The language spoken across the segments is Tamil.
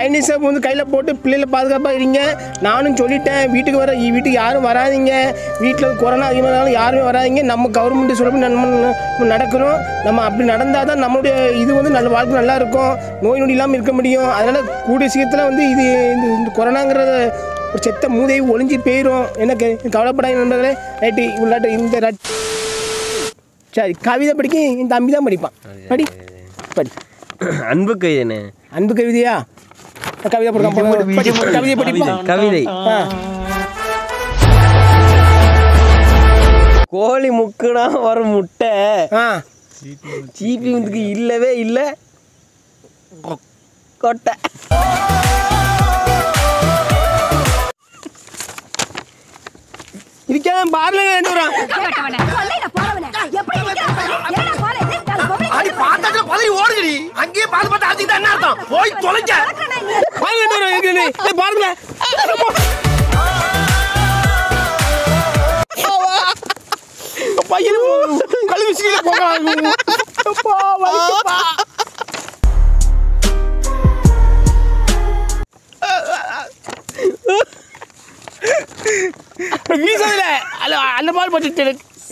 சைனீஸை வந்து கையில் போட்டு பிள்ளைகளை பாதுகாப்பாக இருங்க நானும் சொல்லிட்டேன் வீட்டுக்கு வர வீட்டுக்கு யாரும் வராதீங்க வீட்டில் கொரோனா அதிகமானாலும் யாருமே வராதீங்க நம்ம கவர்மெண்ட் சொல்லி நம்ம நம்ம நடக்கிறோம் நம்ம அப்படி நடந்தால் தான் நம்மளுடைய இது வந்து நல்ல வாழ்க்கை நல்லா இருக்கும் நோய் நொடி இல்லாமல் இருக்க முடியும் அதனால் கூடிய சீக்கிரத்தில் வந்து இது இந்த இந்த கொரோனாங்கிற ஒரு செத்த மூதையை ஒளிஞ்சு போயிடும் எனக்கு கவலைப்படாத நண்பர்களே ரைட்டு இவ்வளோ இந்த ரட் சரி கவிதை படிக்க என் தம்பி தான் படிப்பான் படி படி அன்பு கைதனே அன்பு கவிதையா கவிதை படிப்பான் படி, கவிதை படிப்பான் கவிதை ஆ. கோழி முக்குனா வரும் முட்டை ஆ சீப்பி முத்துக்கு இல்லவே இல்லை கொட்டை இருக்கேன் பார்ல ரெண்டு வரும் கொல்லையில போறவனே எப்படி நிக்கிறான் பாரு. என்னடா போற இது? நாலு பொம்பளை அடி பார்த்தாச்சுல பதறி ஓடுங்கடி அங்கேயே பார்த்து பார்த்து அடிச்சுக்கிட்டா என்ன அர்த்தம் போய் தொலைங்க கிடக்குறேனே நீ. பார்ல ரெண்டு வரும் இருக்கு நீ. ஏய், பாருங்களே பையன் கழுவி சீல போகலாம் அப்பா, வலிக்குப்பா. வீசல அல்ல அந்த பால் பட்டு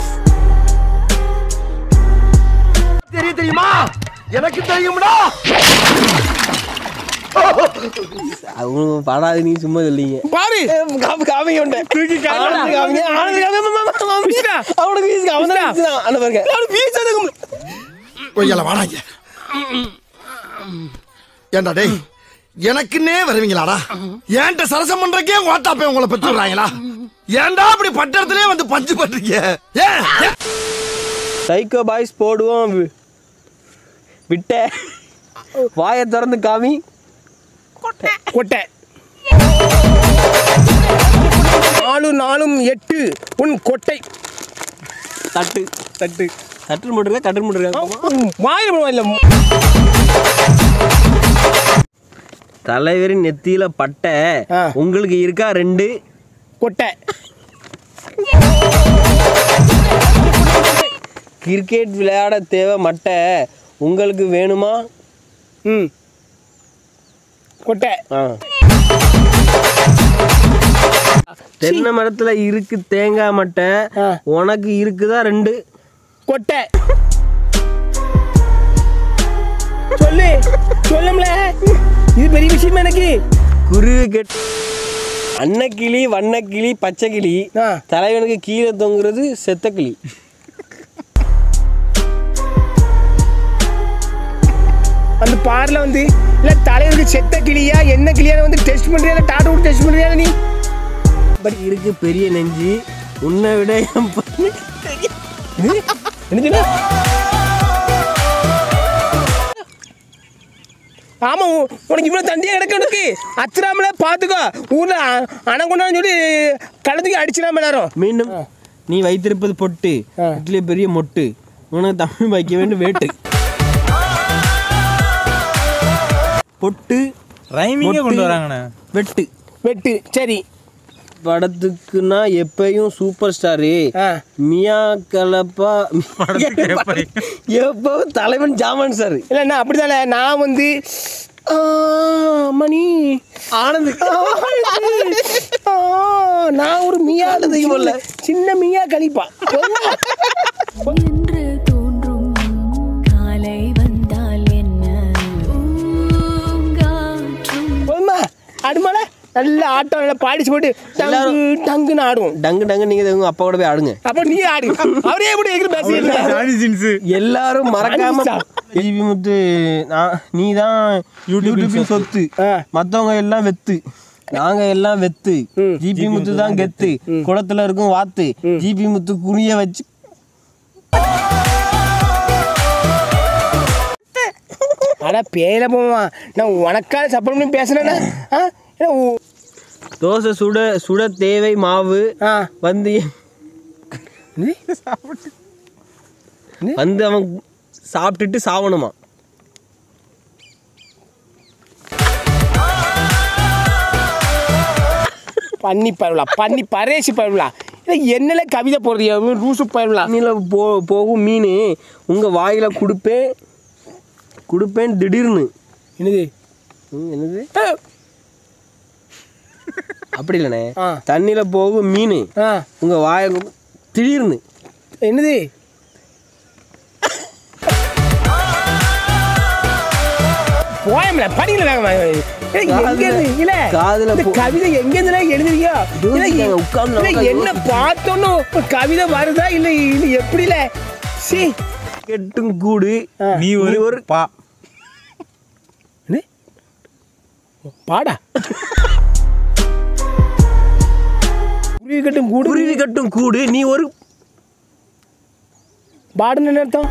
தெரிய தெரியுமா எனக்கு தெரியும்டா அவங்க படாது நீ சும்மா சொல்லிங்க பாரு காமி காமிங்க உண்டை தூக்கி காமிடா. ஆனந்த் காமிங்க ஆனந்த் காமிங்க மாமா, மாமா, மாமா. வீசுடா. அவனுக்கு வீசுங்க அவன் தான் வீசுதான் அந்த பாருங்க அவனுக்கு வீசாத கொய்யால வாடாங்க ஏண்டா டேய் எனக்குன்னே வருவீங்களாடா ஏன்ட்ட சரசம் பண்றக்கே ஓட்டாப்பே உங்களை பெற்று விடுறாங்களா ஏன்டா அப்படி பட்டத்திலே வந்து பஞ்சு பண்றீங்க ஏன் ஏன்? சைக்கோ பாய்ஸ் போடுவோம் வி- விட்ட வாயை திறந்து காமி கொட்டை நாலு நாலும் எட்டு உன் கொட்டை தட்டு தட்டு தட்டு போட்டுருக்க கட்டு போட்டுருக்க வாயில் இல்ல தலைவரின் நெத்தியில பட்டை ஆ. உங்களுக்கு இருக்கா ரெண்டு கொட்டை கிரிக்கெட் விளையாட தேவை மட்டை உங்களுக்கு வேணுமா ம் கொட்டை ஆ. தென்னை மரத்துல இருக்கு தேங்காய் மட்டை ஆ. உனக்கு இருக்குதா ரெண்டு கொட்டை சொல்லு சொல்லும்ல இது பெரிய விஷயம் எனக்கு குருவி கெட் அன்னக்கிளி வண்ணக்கிளி பச்சை கிளி ஆ. தலைவனுக்கு கீழே தொங்குறது செத்த கிளி அந்த பார்ல வந்து இல்ல தலைவருக்கு செத்த கிளியா என்ன கிளியா வந்து டெஸ்ட் பண்றியா இல்ல டாட்டா விட்டு டெஸ்ட் பண்றியா நீ பட் இருக்கு பெரிய நெஞ்சு உன்னை விட என் பொண்ணுக்கு இது? என்ன சொன்ன? ஆமா உ- உனக்கு இவ்வளவு தண்டியா கிடக்கு உனக்கு அச்சிராமல பாத்துக்கோ ஊர்ல அ- அணங்கொண்டான்னு சொல்லி கலந்துக்கு அடிச்சிடாம எல்லாரும் மீண்டும் நீ வைத்திருப்பது பொட்டு ஆ. இட்லி பெரிய மொட்டு உனக்கு தமிழ் வைக்க வேண்டும் வேட்டு பொட்டு ரைமிங்கே மொட்டு, கொண்டு வராங்கண்ணே வெட்டு வெட்டு சரி படத்துக்குன்னா எப்பயும் சூப்பர் ஸ்டாரு ஆ. மியா கலப்பா படத்துக்கு எப்படி? எப்பவும் தலைவன் ஜாமான் சார் இல்லைண்ணா அப்படிதானே நான் வந்து ஆ, மணி ஆனந்த் ஆ, நான் ஒரு மியா சின்ன சின்ன மியா கழிப்பா என்று தோன்றும் காலை வந்தால் என்ன பூங்காற்றும் போதுமா அடுமால நல்ல ஆட்டம் நல்லா பாடிச்சு போட்டு டங்கு டங்குன்னு ஆடுவோம் டங்கு டங்கு நீங்க உங்க அப்பா கூட போய் ஆடுங்க அப்போ நீ ஆடு அவரே எப்படி எங்க பேசுறீங்க ஜானி ஜின்ஸு எல்லாரும் மறக்காம சான்ஸா? ஜிபி முத்து நான் நீ தான் யூடியூபின் சொத்து ஆ. மத்தவங்க எல்லாம் வெத்து நாங்க எல்லாம் வெத்து ஜிபி முத்து தான் கெத்து குளத்துல இருக்கும் வாத்து ஜிபி முத்து குனிய வச்சு அட பேர போவான் நான் உனக்காக சப்போர்ட் பண்ணி பேசுனேன்னா ஆ ஏன்னா உ- தோசை சுட சுட தேவை மாவு ஆ வந்து வந்து அவன் சாப்பிட்டுட்டு சாவணுமா பண்ணி பரவலா பண்ணி பரேசி பரவலா இல்லை என்னல கவிதை போடுறியா ரூசு பரவலா தண்ணியில் போ போகும் மீன் உங்க வாயில கொடுப்பேன் கொடுப்பேன் திடீர்னு என்னது ம், என்னது ஆ, அப்படி இல்லைண்ணே ஆ. தண்ணியில் போகும் மீன் ஆ உங்கள் வாயை திடீர்னு என்னது போயம்ல படிக்கல வேகமா ஏய், எங்க இருந்து இல்ல காதுல இந்த போ- கவிதை எங்க இருந்து எழுதுறியோ இல்ல, யோசிக்காங்க, உட்கார்ந்து இல்ல, நமக்கு என்ன பார்த்தோன்னு ஒரு கவிதை வருதா இல்ல இது எப்படில சி கெட்டும் கூடு நீ ஒரு ஒரு பா பாடா குருவி கட்டும் கூடு குருவி கட்டும் கூடு நீ ஒரு பாடுன்னு என்ன அர்த்தம்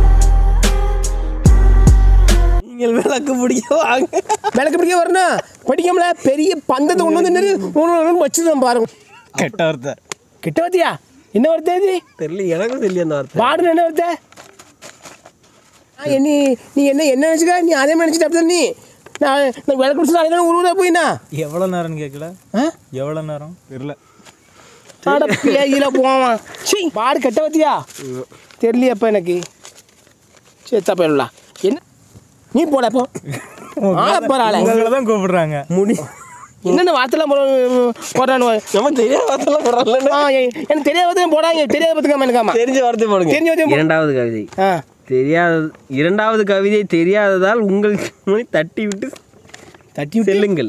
நீங்கள் விளக்கு பிடிக்க வாங்க விளக்கு பிடிக்க வரணும் படிக்கல பெரிய பந்தத்தை கொண்டு வந்து நிறு- ஒண்ணு ஒண்ணு வச்சுதான் பாருங்க கெட்ட வார்த்தை கிட்ட வத்தியா என்ன வார்த்தை இது தெரியல எனக்கும் தெரியல அந்த வார்த்தை பாடுன்னு என்ன வார்த்தை ஆ, என்ன நீ என்ன என்ன நினச்சிக்க நீ அதே மாதிரி நினச்சிட்டு அப்படி நீ நான் நான் விளக்கு பிடிச்சி நாளைக்கு ஒரு ஊரா போயினா எவ்வளோ நேரம்னு கேட்கல ஆ எவ்வளோ நேரம் தெரியல ஆட பேயில போவான் சீ பாடு கெட்ட வத்தியா தெரியலையப்பா எனக்கு சேத்தா போயிடலாம் என்ன நீ போட இப்போ ஆள போறாளே உங்களை தான் கூப்பிடுறாங்க முடி என்னென்ன வார்த்தைலாம் போடுறான்னு நமக்கு தெரியாத வார்த்தைலாம் போடுறாங்கல்ல ஆ எ- எனக்கு தெரியாத வார்த்தை போடாங்க தெரியாத பார்த்துக்காம எனக்காமா தெரிஞ்ச வார்த்தை போடுங்க தெரிஞ்ச வார்த்தை போ- இரண்டாவது கவிதை ஆ தெரியாத இரண்டாவது கவிதை தெரியாததால் உங்கள் மொழி தட்டி விட்டு தட்டி விட்டு செல்லுங்கள்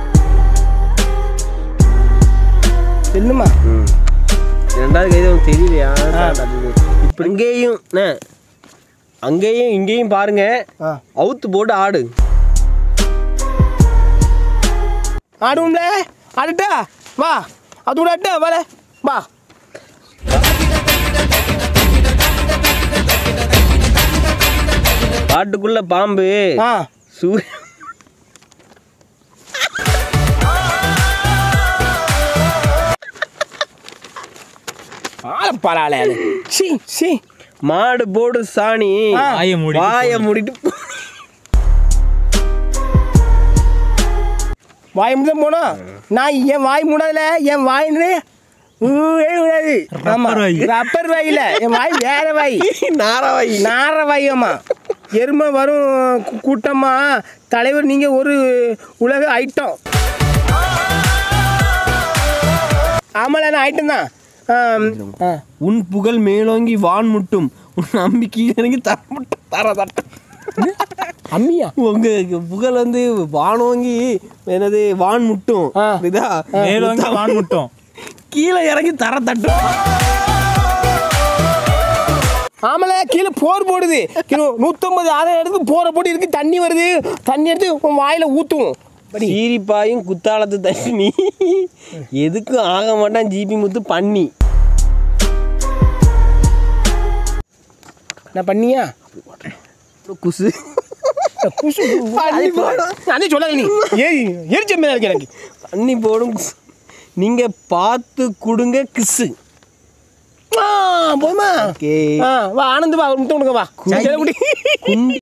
செல்லுமா ம். இரண்டாவது கவிதை உனக்கு தெரியலையா இப்படி இங்கேயும் அண்ணே, அங்கேயும் இங்கேயும் பாருங்க ஆ அவுத்து போட்டு ஆடு ஆடுவோம்ல ஆடட்டா வா அது கூட அட்டா வர வா காட்டுக்குள்ள பாம்பு ஆ சூரிய ஆள பரவாயில்ல அது சி சி மாடு போடு சாணி ஆ. வாயை மூடிட்டு வாயை மூடிட்டு போ. வாய் மட்டும் போனோம் நான் என் வாய் மூடாதுல என் வாயின்னு ஊவே விடாது ஆமா ரப்பர் வாய். ரப்பர் வாயில என் வாய் வேற வாய் நாராவாய் நார வாயம்மா எருமை வரும் கூ- கூட்டமா தலைவர் நீங்க ஒரு உலக ஐட்டம் ஆமால நான் ஐட்டம் தான் ஆம், ஆ. உன் புகழ் மேலோங்கி வான் முட்டும் உன் நம்பிக்கை எனக்கு தர முட்டும் தர தட்டும் அம்மியா உங்க புகழ் வந்து வானோங்கி என்னது வான் முட்டும் ஆ. இதா மேலோங்கி வான் முட்டும் கீழே இறங்கி தர தட்டும் ஆமல கீழே போர் போடுது கிலோ நூற்றம்பது ஆதாயம் எடுத்து போரை போட்டு இருக்கு தண்ணி வருது தண்ணி எடுத்து உன் வாயில ஊற்றுவோம் படி சீரிப்பாயும் குத்தாலத்து தண்ணி எதுக்கும் ஆக மாட்டான் ஜிபி முத்து பண்ணி நான் பண்ணியா குசு குசு அதே அதே சொல்லாத நீ ஏறி எரிச்ச மேல இருக்கு எனக்கு பண்ணி போடும் குசு. நீங்க பார்த்து கொடுங்க கிசு ஆ, போதுமா ஓகே ஆ வா ஆனந்து வா ஒரு முட்டை கொடுங்க வா சரி, குடி குண்டி